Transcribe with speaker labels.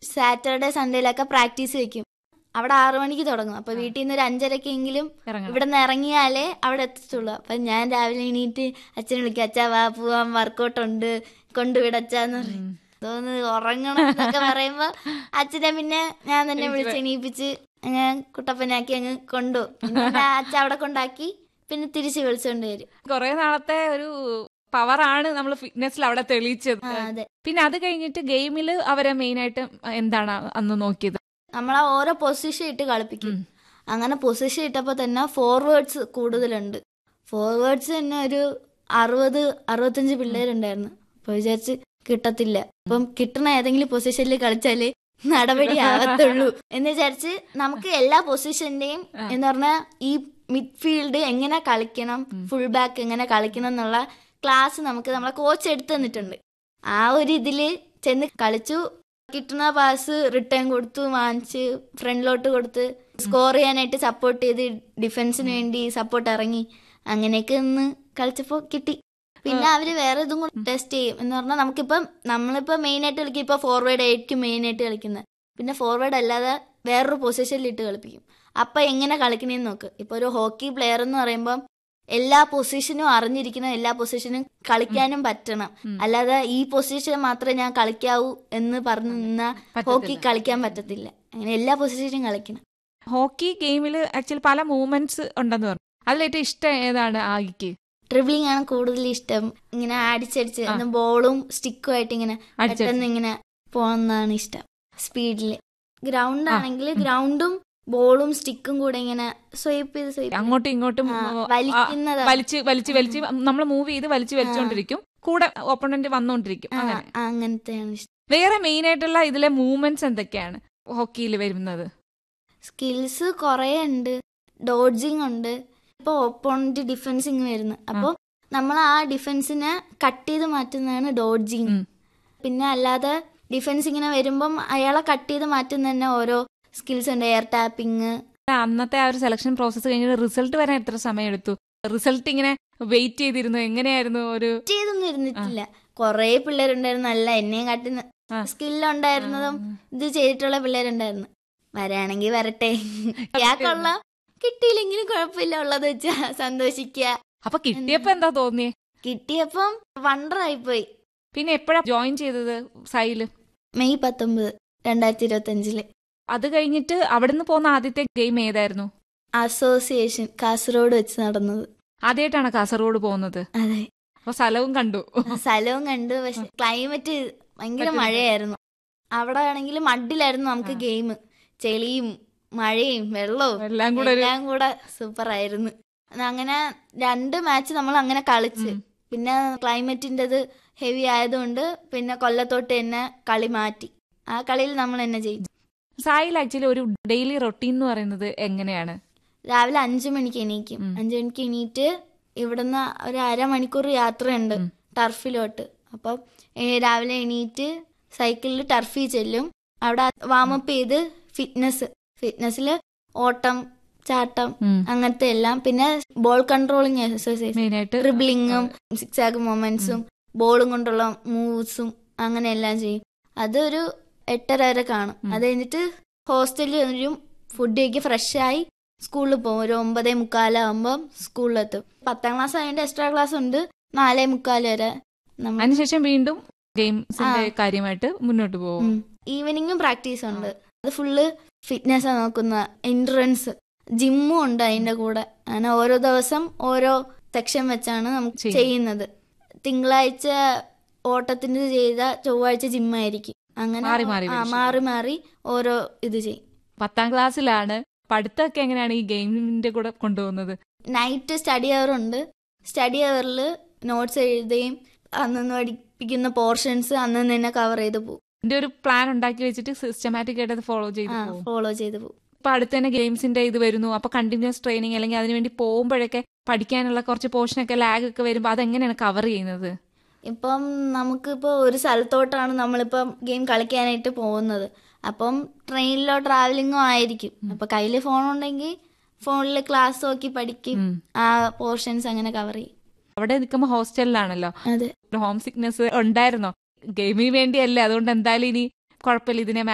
Speaker 1: Saturday സൺഡേയിലൊക്കെ practice വെക്കും അവിടെ ആറു മണിക്ക് തുടങ്ങും അപ്പൊ വീട്ടിൽ നിന്ന് ഒരു അഞ്ചരക്കെങ്കിലും
Speaker 2: ഇറങ്ങണം
Speaker 1: ഇവിടെ നിന്ന് ഇറങ്ങിയാലേ അവിടെ എത്തത്തുള്ളൂ അപ്പൊ ഞാൻ രാവിലെ എണീറ്റ് അച്ഛനെ വിളിക്കും അച്ഛാ വാ പോവാൻ വർക്കൗട്ട് ഉണ്ട് കൊണ്ടുവിടച്ചാന്ന് പറയും
Speaker 2: ഉം.
Speaker 1: തോന്നുന്നു ഉറങ്ങണം എന്നൊക്കെ പറയുമ്പോ അച്ഛനെ പിന്നെ ഞാൻ തന്നെ വിളിച്ച് എണീപ്പിച്ച് അങ്ങ് കുട്ടപ്പനാക്കി അങ്ങ് കൊണ്ടുപോകും പിന്നെ ഞാൻ അച്ഛൻ അവിടെ കൊണ്ടാക്കി പിന്നെ തിരിച്ച് വിളിച്ചോണ്ട് വരും
Speaker 2: കുറെ നാളത്തെ ഒരു പവറാണ് നമ്മൾ ഫിറ്റ്നസിൽ അവിടെ തെളിയിച്ചത്
Speaker 1: ആ അതെ
Speaker 2: പിന്നെ അത് കഴിഞ്ഞിട്ട് ഗെയിമിൽ അവരെ മെയിൻ ആയിട്ട് എന്താണ് അന്ന് നോക്കിയത്
Speaker 1: നമ്മളെ ഓരോ പൊസിഷൻ ഇട്ട് കളിപ്പിക്കും
Speaker 2: ഉം.
Speaker 1: അങ്ങനെ പൊസിഷൻ ഇട്ടപ്പോ തന്നെ ഫോർവേഡ്സ് കൂടുതലുണ്ട് ഫോർവേഡ്സ് തന്നെ ഒരു അറുപത് അറുപത്തഞ്ച് പിള്ളേരുണ്ടായിരുന്നു അപ്പൊ വിചാരിച്ച് കിട്ടത്തില്ല അപ്പം കിട്ടണ ഏതെങ്കിലും പൊസിഷനിൽ കളിച്ചാലേ നടപടി ആവത്തുള്ളൂ എന്ന് വിചാരിച്ച് നമുക്ക് എല്ലാ പൊസിഷന്റെയും എന്ന് പറഞ്ഞാൽ ഈ മിഡ്ഫീൽഡ് എങ്ങനെ കളിക്കണം ഫുൾ ബാക്ക് എങ്ങനെ കളിക്കണം എന്നുള്ള ക്ലാസ് നമുക്ക് നമ്മളെ കോച്ച് എടുത്തു തന്നിട്ടുണ്ട് ആ ഒരു ഇതില് ചെന്ന് കളിച്ചു കിട്ടുന്ന പാസ് റിട്ടേൺ കൊടുത്തു വാങ്ങിച്ച് ഫ്രണ്ടിലോട്ട് കൊടുത്ത് സ്കോർ ചെയ്യാനായിട്ട് സപ്പോർട്ട് ചെയ്ത് ഡിഫൻസിന് വേണ്ടി സപ്പോർട്ട് ഇറങ്ങി അങ്ങനെയൊക്കെ ഒന്ന് കളിച്ചപ്പോ കിട്ടി പിന്നെ അവര് വേറെ ഇതും കൂടെ ടെസ്റ്റ് ചെയ്യും എന്ന് പറഞ്ഞാൽ നമുക്കിപ്പം നമ്മളിപ്പോ മെയിൻ ആയിട്ട് കളിക്കും ഇപ്പൊ ഫോർവേഡ് ആയിരിക്കും മെയിൻ ആയിട്ട് കളിക്കുന്നത് പിന്നെ ഫോർവേഡ് അല്ലാതെ വേറൊരു പൊസിഷനിൽ ഇട്ട് കളിപ്പിക്കും അപ്പൊ എങ്ങനെ കളിക്കണേന്ന് നോക്ക് ഇപ്പൊ ഒരു ഹോക്കി പ്ലെയർ എന്ന് പറയുമ്പം എല്ലാ പൊസിഷനും അറിഞ്ഞിരിക്കണം എല്ലാ പൊസിഷനും കളിക്കാനും പറ്റണം അല്ലാതെ ഈ പൊസിഷൻ മാത്രമേ ഞാൻ കളിക്കാവൂ എന്ന് പറഞ്ഞു നിന്നാ ഹോക്കി കളിക്കാൻ പറ്റത്തില്ല അങ്ങനെ എല്ലാ പൊസിഷനും കളിക്കണം
Speaker 2: ഹോക്കി ഗെയിമിൽ ആക്ച്വലി പല മൂവ്മെന്റ്സ് ഉണ്ടെന്ന് പറഞ്ഞു അതിലേറ്റവും ഇഷ്ടം ഏതാണ് ആയിക്ക്
Speaker 1: ഡ്രിബ്ലിംഗ് ആണ് കൂടുതൽ ഇഷ്ടം ഇങ്ങനെ അടിച്ചടിച്ച് ബോളും സ്റ്റിക്കും ആയിട്ട് ഇങ്ങനെ
Speaker 2: അടിച്ചടിച്ച്.
Speaker 1: പെട്ടെന്ന് ഇങ്ങനെ പോകുന്നതാണ് ഇഷ്ടം സ്പീഡില് ഗ്രൗണ്ട് ആണെങ്കിൽ ഗ്രൗണ്ടും ബോളും സ്റ്റിക്കും കൂടെ ഇങ്ങനെ സ്വൈപ്പ് ചെയ്ത് സ്വൈപ്പ്
Speaker 2: അങ്ങോട്ടും ഇങ്ങോട്ടും
Speaker 1: ആ,
Speaker 2: ആ,
Speaker 1: വലിക്കുന്നതാ.
Speaker 2: വലിച്ച് വലിച്ച് വലിച്ച് നമ്മൾ മൂവ് ചെയ്ത് വലിച്ച് വലിച്ചുകൊണ്ടിരിക്കും കൂടെ ഓപ്പണന്റ് വന്നുകൊണ്ടിരിക്കും
Speaker 1: ആ,
Speaker 2: അങ്ങനെ
Speaker 1: അങ്ങനത്തെയാണ് ഇഷ്ടം
Speaker 2: വേറെ മെയിൻ ആയിട്ടുള്ള ഇതിലെ മൂവ്മെന്റ്സ് എന്തൊക്കെയാണ് ഹോക്കിയിൽ വരുന്നത്
Speaker 1: സ്കിൽസ് കുറേ ഉണ്ട് ഡോഡ്ജിങ് ഉണ്ട് ഇപ്പൊ ഓപ്പോണന്റ് ഡിഫൻസിങ് വരുന്നു അപ്പോൾ നമ്മൾ ആ ഡിഫൻസിനെ കട്ട് ചെയ്ത് മാറ്റുന്നതാണ് ഡോഡ്ജിങ്
Speaker 2: ഉം.
Speaker 1: പിന്നെ അല്ലാതെ ഡിഫൻസ് ഇങ്ങനെ വരുമ്പം അയാളെ കട്ട് ചെയ്ത് മാറ്റുന്ന തന്നെ ഓരോ സ്കിൽസ് ഉണ്ട് എയർ ടാപ്പിംഗ്
Speaker 2: അന്നത്തെ ആ ഒരു സെലക്ഷൻ പ്രോസസ്സ് കഴിഞ്ഞിട്ട് റിസൾട്ട് വരാൻ എത്ര സമയം എടുത്തു റിസൾട്ട് ഇങ്ങനെ വെയിറ്റ് ചെയ്തിരുന്നു എങ്ങനെയായിരുന്നു ഒരു
Speaker 1: ചെയ്തൊന്നും ഇരുന്നിട്ടില്ല കുറേ പിള്ളേരുണ്ടായിരുന്നു അല്ല എന്നെയും കാട്ടി
Speaker 2: ആ.
Speaker 1: സ്കില്ലുണ്ടായിരുന്നതും ഇത് ചെയ്തിട്ടുള്ള പിള്ളേരുണ്ടായിരുന്നു വരാണെങ്കിൽ വരട്ടെ ഇയാൾക്കുള്ള കിട്ടിയില്ലെങ്കിലും കുഴപ്പമില്ല ഉള്ളത് വെച്ചാ സന്തോഷിക്കുക
Speaker 2: അപ്പൊ കിട്ടിയപ്പോ എന്താ തോന്നിയേ
Speaker 1: കിട്ടിയപ്പം വണ്ടറായി പോയി
Speaker 2: പിന്നെ എപ്പോഴാ ജോയിൻ ചെയ്തത് സൈല്
Speaker 1: മെയ് പത്തൊമ്പത് രണ്ടായിരത്തി ഇരുപത്തി അഞ്ചില്
Speaker 2: അത് കഴിഞ്ഞിട്ട് അവിടുന്ന് പോകുന്ന ആദ്യത്തെ ഗെയിം ഏതായിരുന്നു
Speaker 1: അസോസിയേഷൻ കാസർഗോഡ് വെച്ച് നടന്നത്
Speaker 2: ആദ്യമായിട്ടാണ് കാസർഗോഡ് പോകുന്നത്
Speaker 1: അതെ
Speaker 2: അപ്പൊ സ്ഥലവും കണ്ടു
Speaker 1: സ്ഥലവും കണ്ടു പക്ഷെ ക്ലൈമറ്റ് ഭയങ്കര മഴയായിരുന്നു അവിടെ ആണെങ്കിൽ മഡിലായിരുന്നു നമുക്ക് ഗെയിം ചെളിയും മഴയും വെള്ളവും
Speaker 2: എല്ലാം കൂടെ ഒരു
Speaker 1: എല്ലാം കൂടെ സൂപ്പർ ആയിരുന്നു അങ്ങനെ രണ്ട് മാച്ച് നമ്മൾ അങ്ങനെ കളിച്ച് പിന്നെ ക്ലൈമറ്റിൻ്റെത് ഹെവി ആയതുകൊണ്ട് പിന്നെ കൊല്ലത്തോട്ട് തന്നെ കളി മാറ്റി ആ കളിയിൽ നമ്മൾ തന്നെ ജയിച്ചു
Speaker 2: സായിൽ ആക്ച്വലി ഒരു ഡെയിലി റൊട്ടീൻ എന്ന് പറയുന്നത് എങ്ങനെയാണ്
Speaker 1: രാവിലെ അഞ്ചു മണിക്ക് എണീക്കും അഞ്ചു മണിക്ക് എണീറ്റ് ഇവിടുന്ന് ഒരു അരമണിക്കൂർ യാത്രയുണ്ട് ടർഫിലോട്ട് അപ്പം ഏ, രാവിലെ എണീറ്റ് സൈക്കിളിൽ ടർഫിൽ ചെല്ലും അവിടെ വാമപ്പ് ചെയ്ത് ഫിറ്റ്നസ് ഫിറ്റ്നസ്സിൽ ഓട്ടം ചാട്ടം
Speaker 2: ഉം.
Speaker 1: അങ്ങനത്തെ എല്ലാം പിന്നെ ബോൾ കൺട്രോളിങ് എക്സസൈസ്
Speaker 2: മെയിൻ ആയിട്ട്
Speaker 1: ഡ്രിബ്ലിങ്ങും സിക്സ് ആഗ് മൊമെന്റ്സും ബോളും കൊണ്ടുള്ള മൂവ്സും അങ്ങനെ എല്ലാം ചെയ്യും അതൊരു എട്ടര വരെ കാണും അത് കഴിഞ്ഞിട്ട് ഹോസ്റ്റലിൽ വരും ഫുഡ് കഴിക്കുക ഫ്രഷ് ആയി സ്കൂളിൽ പോകും ഒരു ഒമ്പതേ മുക്കാലാകുമ്പോൾ സ്കൂളിലെത്തും പത്താം ക്ലാസ് ആയതിന്റെ എക്സ്ട്രാ ക്ലാസ് ഉണ്ട് നാലേ മുക്കാല് വരെ നമ്മൾ
Speaker 2: അതിനുശേഷം വീണ്ടും ഗെയിംസിന്റെ കാര്യമായിട്ട് മുന്നോട്ട് പോകും
Speaker 1: ഈവനിങ്ങും പ്രാക്ടീസ് ഉണ്ട് അത് ഫുള്ള് ഫിറ്റ്നസ് നോക്കുന്ന എൻട്രൻസ് ജിമ്മും ഉണ്ട് അതിന്റെ കൂടെ അങ്ങനെ ഓരോ ദിവസം ഓരോ സെക്ഷൻ വെച്ചാണ് നമുക്ക്
Speaker 2: ചെയ്യും.
Speaker 1: ചെയ്യുന്നത് തിങ്കളാഴ്ച ഓട്ടത്തിന് ചെയ്ത ചൊവ്വാഴ്ച ജിമ്മായിരിക്കും അങ്ങനെ
Speaker 2: മാറി മാറി
Speaker 1: ആ,
Speaker 2: വരും.
Speaker 1: മാറി മാറി ഓരോ ഇത് ചെയ്യും
Speaker 2: പത്താം ക്ലാസ്സിലാണ് പഠിത്തമൊക്കെ എങ്ങനെയാണ് ഈ ഗെയിമിന്റെ കൂടെ കൊണ്ടുപോകുന്നത്
Speaker 1: നൈറ്റ് സ്റ്റഡി അവർ ഉണ്ട് സ്റ്റഡി അവറിൽ നോട്ട്സ് എഴുതുകയും അന്നു പഠിപ്പിക്കുന്ന പോർഷൻസ് അന്ന് തന്നെ കവർ ചെയ്ത് പോകും
Speaker 2: ഇതിന്റെ ഒരു പ്ലാൻ ഉണ്ടാക്കി വെച്ചിട്ട് സിസ്റ്റമാറ്റിക് ആയിട്ട് അത് ഫോളോ ചെയ്ത്
Speaker 1: ആ
Speaker 2: പോകും
Speaker 1: ഫോളോ ചെയ്ത് പോകും
Speaker 2: ഇപ്പൊ അടുത്ത് തന്നെ ഗെയിംസിന്റെ ഇത് വരുന്നു അപ്പൊ കണ്ടിന്യൂസ് ട്രെയിനിങ് അല്ലെങ്കിൽ അതിനുവേണ്ടി പോകുമ്പോഴൊക്കെ പഠിക്കാനുള്ള കുറച്ച് പോർഷനൊക്കെ ലാഗ് ഒക്കെ വരുമ്പോൾ അതെങ്ങനെയാണ് കവർ ചെയ്യുന്നത്
Speaker 1: ഇപ്പം നമുക്കിപ്പോൾ ഒരു സ്ഥലത്തോട്ടാണ് നമ്മളിപ്പം ഗെയിം കളിക്കാനായിട്ട് പോകുന്നത് അപ്പം ട്രെയിനിലോ ട്രാവലിങ്ങോ ആയിരിക്കും അപ്പൊ കയ്യിൽ ഫോൺ ഉണ്ടെങ്കിൽ ഫോണിൽ ക്ലാസ് നോക്കി പഠിക്കും
Speaker 2: ഉം.
Speaker 1: ആ പോർഷൻസ് അങ്ങനെ കവർ ചെയ്യും
Speaker 2: അവിടെ നിൽക്കുമ്പോൾ ഹോസ്റ്റലിലാണല്ലോ
Speaker 1: അതെ
Speaker 2: ഹോം സിക്നെസ് ഉണ്ടായിരുന്നോ ഗെയിമിന് വേണ്ടിയല്ലേ അതുകൊണ്ട് എന്തായാലും ഇനി കുഴപ്പമില്ല ഇതിനെ